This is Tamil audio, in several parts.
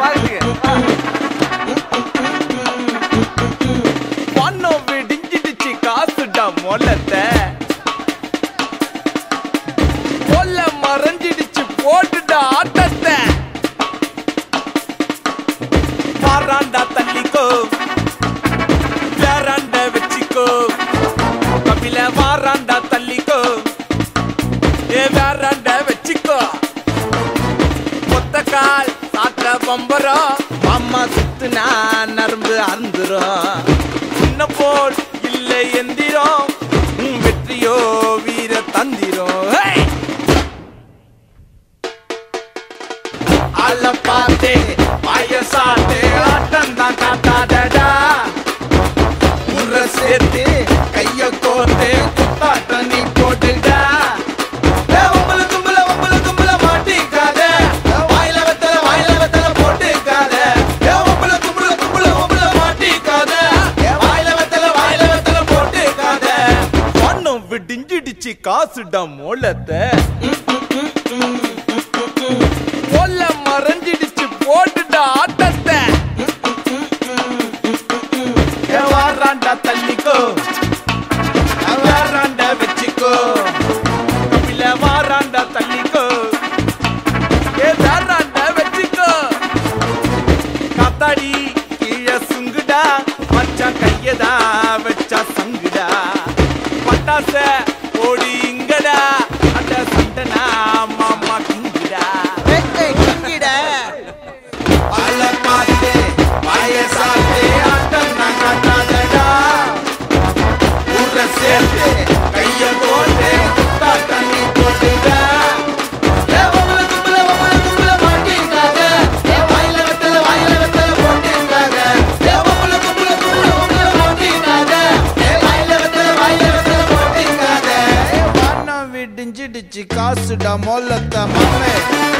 பணம் விடிஞ்சிடுச்சு காசுடா மொல்லத்தை கொல்ல மறைஞ்சிடுச்சு போட்டுடா ஆட்டத்தை வாராண்டா தள்ளிக்கோ வேறாண்ட வச்சுக்கோ கபில வாராண்டா தள்ளிக்கோ ஏ வேறாண்ட வச்சுக்கோ கொத்த கால் சாட்ட பம்பரம் அம்மா சுத்துனா நரம்பு அறுந்துரும் சின்ன போல் இல்லை எந்திரம் உன் வெற்றியோ வீர தந்திரம் ஹே! அல பாத்தே வயசாத்தே ஆட்டம் தான் காட்டாதடா உர சேர்த்து கைய கோர்த்து குத்தாட்டம் நீ போட்டுடா ஏ, உம்புல தும்புல, உம்புல தும்புல மாட்டிக்காத. வாயில வெத்தல, வாயில வெத்தல போட்டுக்காத. ஏ, உம்புல தும்புல, தும்புல, உம்புல மாட்டிக்காத. வாயில வெத்தல, வாயில வெத்தல போட்டுக்காத. பணம் விடிஞ்சிடுச்சு காசுடா மோளத்தை கொல்ல மறைஞ்சிடுச்சு போட்டுடா ஆட்டத்தை ஏ, வாராண்டா தள்ளிக்கோ வாராண்டா வச்சுக்கோ கபில வாராண்டா தள்ளிக்கோ ஏ தாராண்டா வச்சுக்கோ காத்தாடி கீழே சுங்குடா மச்சான் கையதா வச்சா சங்குடா பட்டாச ஓடி இங்கடா அந்த சண்டனா மாமா கிங்குடா அல பாத்து வயசாத்து ஆட்டம் நான் காட்டாதடா ஊர சேர்த்து கைய போட்டு குத்தாட்டம் நீ போட்டுடா ஏ ஒவ்வொரு கும்பல ஒவ்வொரு கும்பல மாட்டிக்காத ஏ வாயில வெத்தல வாயில வெத்தல போட்டுக்காத ஏ ஒவ்வொரு கும்பல கும்பல கும்பல மாட்டிக்காத ஏ வாயில வெத்தல வாயில வெத்தல போட்டுக்காத பணம் விடிஞ்சிடுச்சு காசுடா மொல்லத்த மாமே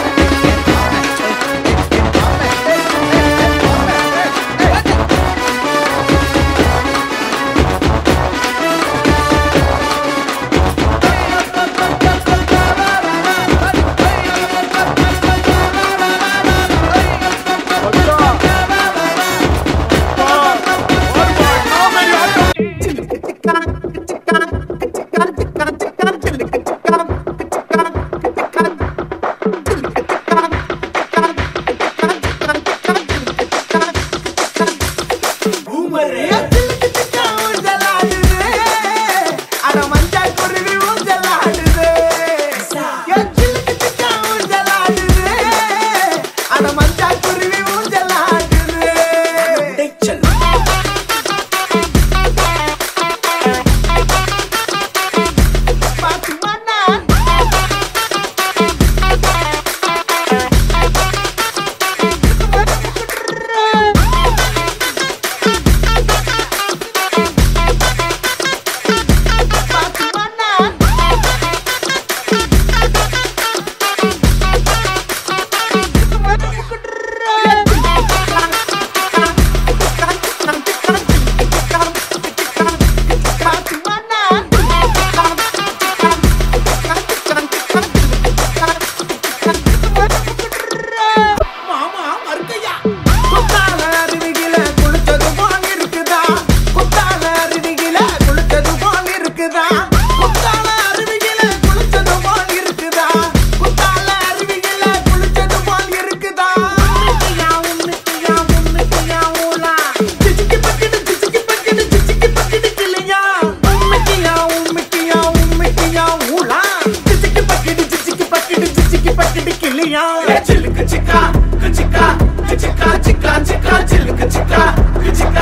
மாமா மறுக்கையா குத்தால அருவிகில குளிச்சது போல் இருக்குதா குத்தால அருவிகில குளிச்சது போல் இருக்குதா குத்தால அருவிகில குளிச்சது போல் இருக்குதா குத்தால அருவிகில குளிச்சது போல் இருக்குதா உன்னிட்டியா உன்னிட்டியா உன்னிட்டியா ஊலா சிச்சிக்கு பக்கிடு சிச்சிக்கு பக்கிடு சிச்சிக்கு பக்கிடு கிளியா உம்மிட்டியா உம்மிட்டியா உம்மிட்டியா ஊலா சிச்சிக்கு பக்கிடு சிச்சிக்கு பக்கிடு சிச்சிக்கு பக்கிடு கிளியா சிலுக்கு சிக்கா சிக்கா சிக்கா சிக்கா சிக்கா சிலுக்கு சிக்கா சிக்கா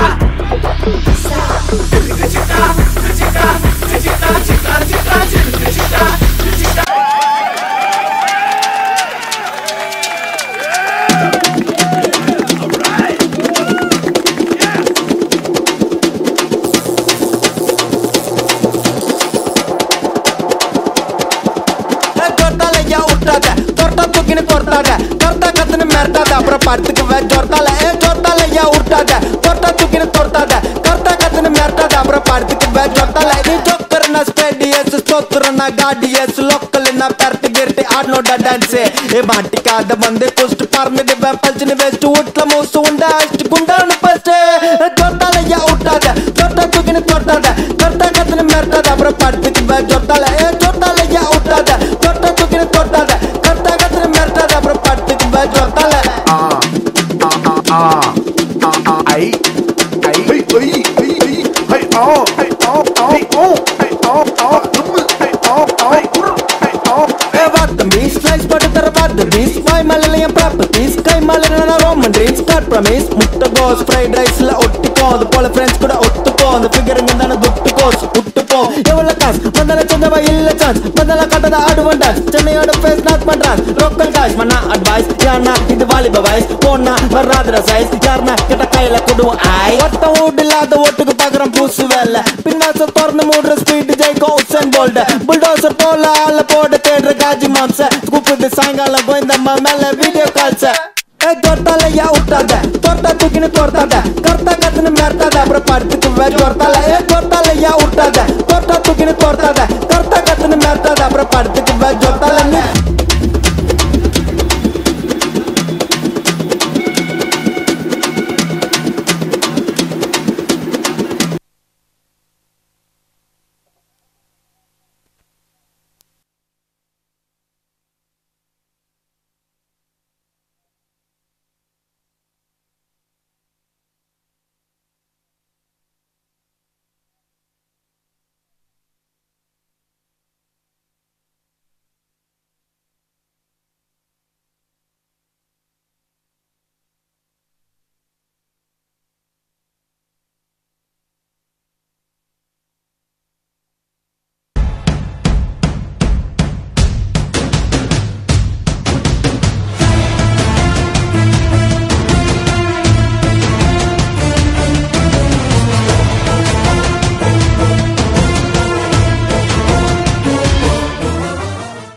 சிலுக்கு சிக்கா சிக்கா சிக்கா சிக்கா சிக்கா சிலுக்கு சிக்கா சிக்கா ஜொர்த்தால ஏன் விட்டாத தொர்த்தா தூக்கின்னு கொர்த்தாத தொர்த்தா கத்துன்னு மிரட்டாத அப்புறம் படுத்துக்குவே ஜொர்த்தால ஏ ஜொர்த்தால ஏன் விட்டாத தொர்த்தா தூக்கின்னு தொர்த்தாத தொர்த்தா கத்துன்னு மிரட்டாத அப்புறம் படுத்துக்குவே ஜொர்த்தால நீ ஜொக்கரனா ஸ்பேடியஸ் சொத்துறனா காடியஸ் லோக்கல்னா பெரட்டு கிரட்டு ஆடனோட டான்ஸ் ஏ மாட்டிக்காத வந்து குஸ்ட் பறந்துடுவேன் பல்ச்சுன்னு வெஸ்ட் வீட்டுல மோஸ்ட் உண்டா அஷ்டு குண்டான்னு ஃபர்ஸ்ட் தொட்டாலையா விட்டாத தொட்டா தூக்கின்னு தொட்டாத தொட்டா கத்துன்னு மிரட்டாத அப்புறம் படுத்துக்குவேன் தொட்டால ஏ தொட்டாலையா விட்டாத தொட்டா தூக்கின்னு தொட்டாத தொட்டா கத்துன்னு மிரட்டாத அப்புறம் படுத்துக்குவேன் தொட்டால பீஸ் ஸ்லைஸ் போட்டு தர பார்த்து பீஸ் வாய் மலையில என் ப்ராப்பர்ட்டிஸ் கை மலையில ரோமன் ட்ரீம்ஸ் காட் ப்ரமீஸ் முட்டை கோஸ் ஃப்ரைட் ரைஸ்ல ஒட்டிக்கோ அது போல ஃப்ரெண்ட்ஸ் கூட ஒட்டுக்கோ அந்த ஃபிகருங்க தானே துட்டு கோஸ் விட்டுப்போ எவ்வளவு காசு வந்தால சொந்தவா இல்ல சான்ஸ் வந்தால கட்டத ஆடுவன் டான்ஸ் சென்னையோட ஃபேஸ் நாட் பண்றான் லோக்கல் காய்ஸ் மண்ணா அட்வைஸ் யாருனா இது வாலிப வயசு போனா வராதுற சைஸ் யாருனா கிட்ட கையில கொடுவோம் ஆய் ஒத்த வீடு இல்லாத ஓட்டுக்கு பாக்குறோம் பூசு வேலை பின்வாச திறந்து மூடுற ஸ்பீட் ஜெயிக்கும் உசன் போல்ட புல்டோசர் போல ஆள போட தேடுற காஜி மாம்ச கூப்பிட்டு சாயங்காலம் கோயந்தம்மா மேல வீடியோ கால்ஸ தொட்டாலையா விட்டாத தொட்டா தூக்கின்னு தொட்டாத கர்த்தா கத்துன்னு மிரட்டாத அப்புறம் படுத்துக்கு வே தொட்டால ஏ தொட்டாலையா விட்டாத தொட்டா தூக்கின்னு தொட்டாத